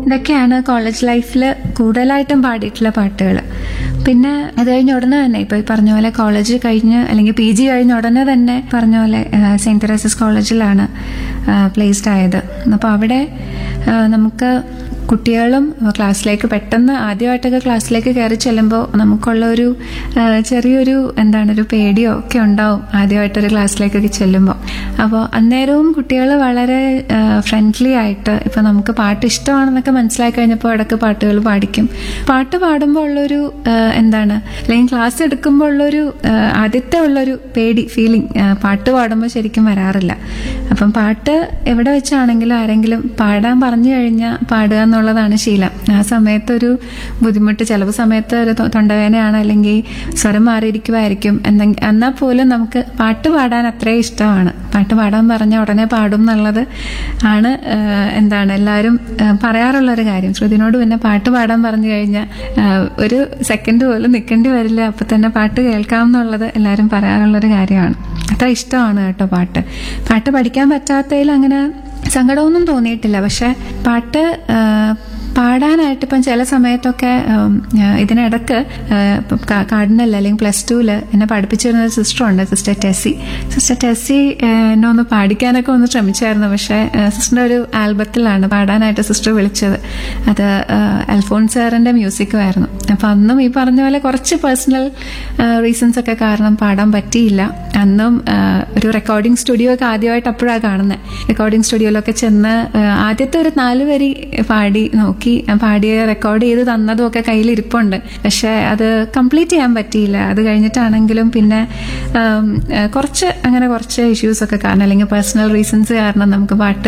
ഇതൊക്കെയാണ് കോളേജ് ലൈഫിൽ കൂടുതലായിട്ടും പാടിയിട്ടുള്ള പാട്ടുകൾ പിന്നെ അത് കഴിഞ്ഞ ഉടനെ തന്നെ ഇപ്പോൾ ഈ പറഞ്ഞ പോലെ കോളേജ് കഴിഞ്ഞ് അല്ലെങ്കിൽ പി ജി കഴിഞ്ഞ ഉടനെ തന്നെ പറഞ്ഞ പോലെ സെയിൻറ്റ് തെരേസസ് കോളേജിലാണ് പ്ലേസ്ഡ് ആയത് അപ്പോൾ അവിടെ ആ, നമുക്ക് കുട്ടികളും ക്ലാസ്സിലേക്ക് പെട്ടെന്ന് ആദ്യമായിട്ടൊക്കെ ക്ലാസ്സിലേക്ക് കയറി ചെല്ലുമ്പോൾ നമുക്കുള്ള ഒരു ആ, ചെറിയൊരു എന്താണ് ഒരു പേടിയോ ഒക്കെ ഉണ്ടാവും ആദ്യമായിട്ടൊരു ക്ലാസ്സിലേക്കൊക്കെ ചെല്ലുമ്പോൾ അപ്പോൾ അന്നേരവും കുട്ടികൾ വളരെ ഫ്രണ്ട്ലി ആയിട്ട് ഇപ്പോൾ നമുക്ക് പാട്ട് ഇഷ്ടമാണെന്നൊക്കെ മനസ്സിലാക്കി കഴിഞ്ഞപ്പോൾ ഇടയ്ക്ക് പാട്ടുകൾ പാടിക്കും പാട്ട് പാടുമ്പോൾ ഉള്ളൊരു ആ, എന്താണ് അല്ലെങ്കിൽ ക്ലാസ് എടുക്കുമ്പോൾ ഉള്ളൊരു ആ, ആദ്യത്തെ ഉള്ളൊരു പേടി ഫീലിംഗ് പാട്ട് പാടുമ്പോൾ ശരിക്കും വരാറില്ല അപ്പം പാട്ട് എവിടെ വെച്ചാണെങ്കിലും ആരെങ്കിലും പാടാൻ പറഞ്ഞു കഴിഞ്ഞാൽ പാടുക എന്നുള്ളതാണ് ശീലം ആ സമയത്ത് ഒരു ബുദ്ധിമുട്ട് ചിലപ്പോൾ സമയത്ത് ഒരു തൊ- തൊണ്ടവേദനയാണ് അല്ലെങ്കിൽ സ്വരം മാറിയിരിക്കുമായിരിക്കും എന്തെങ്കിലും എന്നാൽ പോലും നമുക്ക് പാട്ട് പാടാൻ അത്രയും ഇഷ്ടമാണ് പാട്ട് പാടാൻ പറഞ്ഞാൽ ഉടനെ പാടും എന്നുള്ളത് ആണ് ആ, എന്താണ് എല്ലാവരും ആ, പറയാറുള്ളൊരു കാര്യം ശ്രുതിനോട് പിന്നെ പാട്ട് പാടാൻ പറഞ്ഞു കഴിഞ്ഞാൽ ആ, ഒരു സെക്കൻഡ് പോലും നിൽക്കേണ്ടി വരില്ല അപ്പം തന്നെ പാട്ട് കേൾക്കാം എന്നുള്ളത് എല്ലാവരും പറയാറുള്ളൊരു കാര്യമാണ് അത്ര ഇഷ്ടമാണ് കേട്ടോ പാട്ട് പാട്ട് പഠിക്കാൻ പറ്റാത്തതിൽ അങ്ങനെ സങ്കടമൊന്നും തോന്നിയിട്ടില്ല പക്ഷെ പാട്ട് ആ, പാടാനായിട്ട് ഇപ്പം ചില സമയത്തൊക്കെ ഉം, ആ, ഇതിനിടക്ക് ആ, ഇപ്പം കാ- കാർഡിനൽ അല്ലെങ്കിൽ പ്ലസ് ടുവിൽ എന്നെ പഠിപ്പിച്ചിരുന്ന ഒരു സിസ്റ്ററുണ്ട് സിസ്റ്റർ ടെസ്സി സിസ്റ്റർ ടെസ്സി ആ, എന്നെ ഒന്ന് പാടിക്കാനൊക്കെ ഒന്ന് ശ്രമിച്ചായിരുന്നു പക്ഷേ സിസ്റ്ററിന്റെ ഒരു ആൽബത്തിലാണ് പാടാനായിട്ട് സിസ്റ്റർ വിളിച്ചത് അത് ആ, അൽഫോൺസ് സാറിന്റെ മ്യൂസിക്കും ആയിരുന്നു അപ്പം അന്നും ഈ പറഞ്ഞ പോലെ കുറച്ച് പേഴ്സണൽ റീസൺസ് ഒക്കെ കാരണം പാടാൻ പറ്റിയില്ല അന്നും ആ, ഒരു റെക്കോർഡിംഗ് സ്റ്റുഡിയോ ഒക്കെ ആദ്യമായിട്ട് അപ്പോഴാണ് കാണുന്നത് റെക്കോർഡിംഗ് സ്റ്റുഡിയോയിലൊക്കെ ചെന്ന് ആ, ആദ്യത്തെ ഒരു നാല് വരി പാടി നോക്കി ആ പാടിയ റെക്കോർഡ് ചെയ്ത് തന്നതും ഒക്കെ കയ്യിൽ ഇരിപ്പുണ്ട് പക്ഷെ അത് കംപ്ലീറ്റ് ചെയ്യാൻ പറ്റിയില്ല അത് കഴിഞ്ഞിട്ടാണെങ്കിലും പിന്നെ ആം, ആ, കുറച്ച് അങ്ങനെ കുറച്ച് ഇഷ്യൂസ് ഒക്കെ കാരണം അല്ലെങ്കിൽ പേഴ്സണൽ റീസൺസ് കാരണം നമുക്ക് പാട്ട്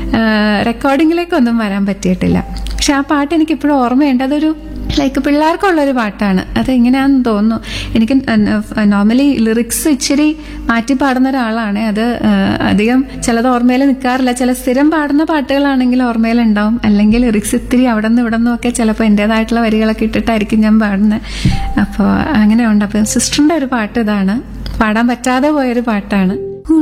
റെക്കോർഡിങ്ങിലേക്കൊന്നും വരാൻ പറ്റിയിട്ടില്ല പക്ഷെ ആ പാട്ട് എനിക്ക് ഇപ്പോഴും ഓർമ്മയുണ്ട് അതൊരു ലൈക്ക് പിള്ളേർക്കുള്ളൊരു പാട്ടാണ് അത് എങ്ങനെയാണെന്ന് തോന്നുന്നു എനിക്ക് നോർമലി ലിറിക്സ് ഇച്ചിരി മാറ്റി പാടുന്ന ഒരാളാണ് അത് ആ, അധികം ചിലത് ഓർമ്മയിൽ നിൽക്കാറില്ല ചില സ്ഥിരം പാടുന്ന പാട്ടുകളാണെങ്കിൽ ഓർമ്മയിൽ ഉണ്ടാവും അല്ലെങ്കിൽ ലിറിക്സ് ഇത്തിരി അവിടെ നിന്ന് ഇവിടെ നിന്നും ഒക്കെ ചിലപ്പോൾ എൻ്റെതായിട്ടുള്ള വരികളൊക്കെ ഇട്ടിട്ടായിരിക്കും ഞാൻ പാടുന്നത് അപ്പോൾ അങ്ങനെയുണ്ട് അപ്പോൾ സിസ്റ്ററിൻ്റെ ഒരു പാട്ട് ഇതാണ് പാടാൻ പറ്റാതെ പോയൊരു പാട്ടാണ്